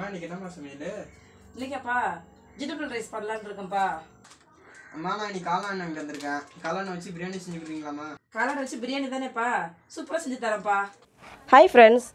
இன்னைக்கு என்னம்மா சமையல் இல்லைக்காப்பா வெஜிடபிள் ரைஸ் பண்ணலான்னு இருக்கேன்ப்பா அம்மா நான் இன்னைக்கு காளான் அங்கே வந்திருக்கேன் காளான் வச்சு பிரியாணி செஞ்சு கொடுக்குறீங்களாம்மா காளான் வச்சு பிரியாணி தானேப்பா சூப்பராக செஞ்சு தரேன்ப்பா ஹாய் ஃப்ரெண்ட்ஸ்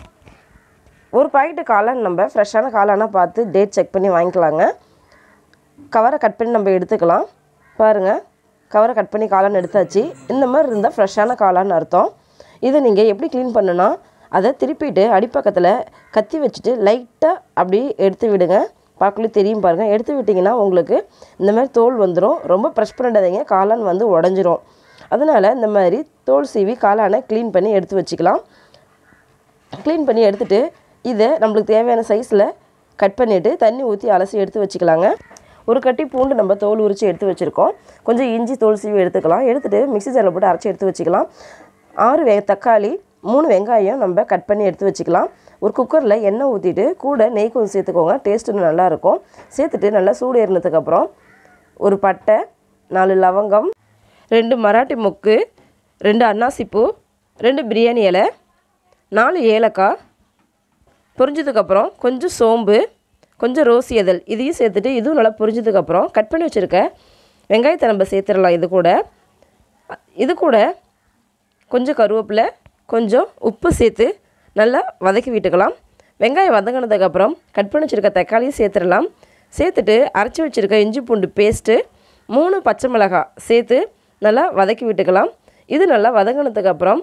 ஒரு பாக்கெட்டு காளான் நம்ம ஃப்ரெஷ்ஷான காளானாக பார்த்து டேட் செக் பண்ணி வாங்கிக்கலாங்க கவரை கட் பண்ணி நம்ம எடுத்துக்கலாம் பாருங்கள் கவரை கட் பண்ணி காளான் எடுத்தாச்சு இந்த மாதிரி இருந்தால் ஃப்ரெஷ்ஷான காளான் அர்த்தம் இதை நீங்கள் எப்படி க்ளீன் பண்ணுன்னா அதை திருப்பிட்டு அடிப்பக்கத்தில் கத்தி வச்சுட்டு லைட்டாக அப்படி எடுத்து விடுங்க பார்க்கலே தெரியும் பாருங்கள் எடுத்து விட்டிங்கன்னா உங்களுக்கு இந்த மாதிரி தோல் வந்துடும் ரொம்ப ப்ரெஷ் பண்ணிடாதீங்க காளான் வந்து உடஞ்சிரும் அதனால் இந்த மாதிரி தோல் சீவி காளானை க்ளீன் பண்ணி எடுத்து வச்சுக்கலாம் க்ளீன் பண்ணி எடுத்துட்டு இதை நம்மளுக்கு தேவையான சைஸில் கட் பண்ணிவிட்டு தண்ணி ஊற்றி அலசி எடுத்து வச்சுக்கலாங்க ஒரு கட்டி பூண்டு நம்ம தோல் உரித்து எடுத்து வச்சுருக்கோம் கொஞ்சம் இஞ்சி தோல் சீவி எடுத்துக்கலாம் எடுத்துகிட்டு மிக்ஸி ஜாரில் போட்டு அரைச்சி எடுத்து வச்சுக்கலாம் ஆறு வெ தக்காளி மூணு வெங்காயம் நம்ம கட் பண்ணி எடுத்து வச்சுக்கலாம் ஒரு குக்கரில் எண்ணெய் ஊற்றிட்டு கூட நெய் கொஞ்சம் சேர்த்துக்கோங்க டேஸ்ட்டு நல்லாயிருக்கும் சேர்த்துட்டு நல்லா சூடு ஏறினதுக்கப்புறம் ஒரு பட்டை நாலு லவங்கம் ரெண்டு மராட்டி மொக்கு ரெண்டு அன்னாசிப்பூ ரெண்டு பிரியாணி இலை நாலு ஏலக்காய் பொரிஞ்சதுக்கப்புறம் கொஞ்சம் சோம்பு கொஞ்சம் ரோசி இதழ் இதையும் சேர்த்துட்டு இதுவும் நல்லா பொரிஞ்சதுக்கப்புறம் கட் பண்ணி வச்சுருக்க வெங்காயத்தை நம்ம சேர்த்துடலாம் இது கூட இது கூட கொஞ்சம் கருவேப்பிலை கொஞ்சம் உப்பு சேர்த்து நல்லா வதக்கி விட்டுக்கலாம் வெங்காயம் வதங்கினதுக்கப்புறம் கட் பண்ணி வச்சுருக்க தக்காளியும் சேர்த்துடலாம் சேர்த்துட்டு அரைச்சி வச்சுருக்க இஞ்சி பூண்டு பேஸ்ட்டு மூணு பச்சை மிளகாய் சேர்த்து நல்லா வதக்கி விட்டுக்கலாம் இது நல்லா வதங்கினதுக்கப்புறம்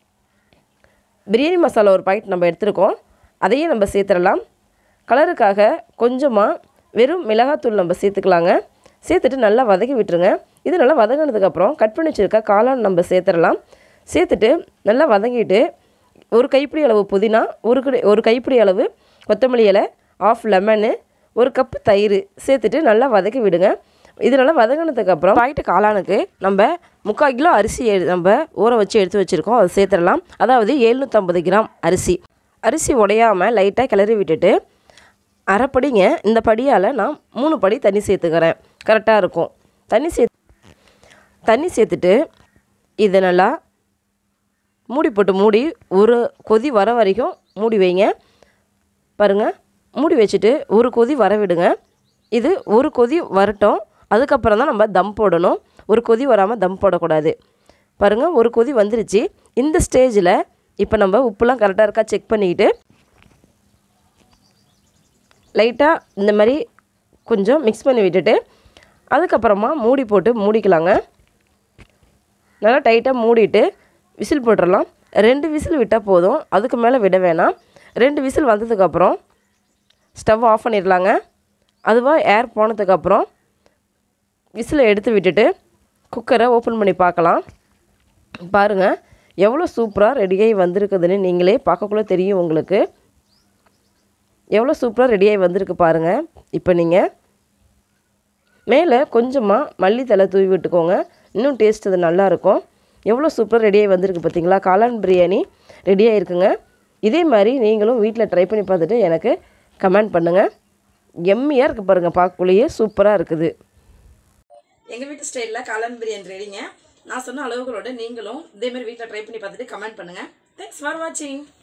பிரியாணி மசாலா ஒரு பாக்கெட் நம்ம எடுத்துருக்கோம் அதையும் நம்ம சேர்த்துடலாம் கலருக்காக கொஞ்சமாக வெறும் மிளகாத்தூள் நம்ம சேர்த்துக்கலாங்க சேர்த்துட்டு நல்லா வதக்கி விட்டுருங்க இது நல்லா வதங்கினதுக்கப்புறம் கட் பண்ணி வச்சுருக்க காளான் நம்ம சேர்த்துடலாம் சேர்த்துட்டு நல்லா வதங்கிட்டு ஒரு கைப்பிடி அளவு புதினா ஒரு கடி- ஒரு கைப்பிடி அளவு கொத்தமல்லி இலை ஆஃப் லெமனு ஒரு கப்பு தயிர் சேர்த்துட்டு நல்லா வதக்கி விடுங்க இது நல்லா வதங்கினதுக்கப்புறம் பாக்கெட்டு காளானுக்கு நம்ம முக்கால் கிலோ அரிசி எடு- நம்ம ஊற வச்சு எடுத்து வச்சுருக்கோம் அதை சேர்த்துடலாம் அதாவது எழுநூற்றம்பது கிராம் அரிசி அரிசி உடையாமல் லைட்டாக கிளறி விட்டுட்டு அரைப்படிங்க இந்த படியால் நான் மூணு படி தண்ணி சேர்த்துக்கிறேன் கரெக்டாக இருக்கும் தண்ணி சே தண்ணி சேர்த்துட்டு இதை நல்லா மூடி போட்டு மூடி ஒரு கொதி வர வரைக்கும் மூடி வைங்க பாருங்கள் மூடி வச்சுட்டு ஒரு கொதி வர விடுங்க இது ஒரு கொதி வரட்டும் அதுக்கப்புறம் தான் நம்ம தம் போடணும் ஒரு கொதி வராமல் தம் போடக்கூடாது பாருங்கள் ஒரு கொதி வந்துருச்சு இந்த ஸ்டேஜில் இப்போ நம்ம உப்புலாம் கரெக்டாக இருக்கா செக் பண்ணிக்கிட்டு லைட்டாக இந்த மாதிரி கொஞ்சம் மிக்ஸ் பண்ணி விட்டுட்டு அதுக்கப்புறமா மூடி போட்டு மூடிக்கலாங்க நல்லா டைட்டாக மூடிட்டு விசில் போட்டுடலாம் ரெண்டு விசில் விட்டால் போதும் அதுக்கு மேலே விட வேணாம் ரெண்டு விசில் வந்ததுக்கப்புறம் ஸ்டவ் ஆஃப் பண்ணிடலாங்க அதுவாக ஏர் போனதுக்கப்புறம் விசிலை எடுத்து விட்டுட்டு குக்கரை ஓப்பன் பண்ணி பார்க்கலாம் பாருங்கள் எவ்வளோ சூப்பராக ரெடியாகி வந்திருக்குதுன்னு நீங்களே பார்க்கக்குள்ள தெரியும் உங்களுக்கு எவ்வளோ சூப்பராக ரெடியாகி வந்திருக்கு பாருங்கள் இப்போ நீங்கள் மேலே கொஞ்சமாக மல்லித்தலை தூவி விட்டுக்கோங்க இன்னும் டேஸ்ட் அது நல்லாயிருக்கும் எவ்வளோ சூப்பராக ரெடியாகி வந்திருக்கு பார்த்தீங்களா காளான் பிரியாணி ரெடியாக இருக்குங்க இதே மாதிரி நீங்களும் வீட்டில் ட்ரை பண்ணி பார்த்துட்டு எனக்கு கமெண்ட் பண்ணுங்கள் எம்மியாக இருக்குது பாருங்கள் பார்க்கக்குள்ளேயே சூப்பராக இருக்குது எங்கள் வீட்டு ஸ்டைலில் காளான் பிரியாணி ரெடிங்க நான் சொன்ன அளவுகளோட நீங்களும் இதே மாதிரி வீட்டில் ட்ரை பண்ணி பார்த்துட்டு கமெண்ட் பண்ணுங்கள் தேங்க்ஸ் ஃபார் வாட்சிங்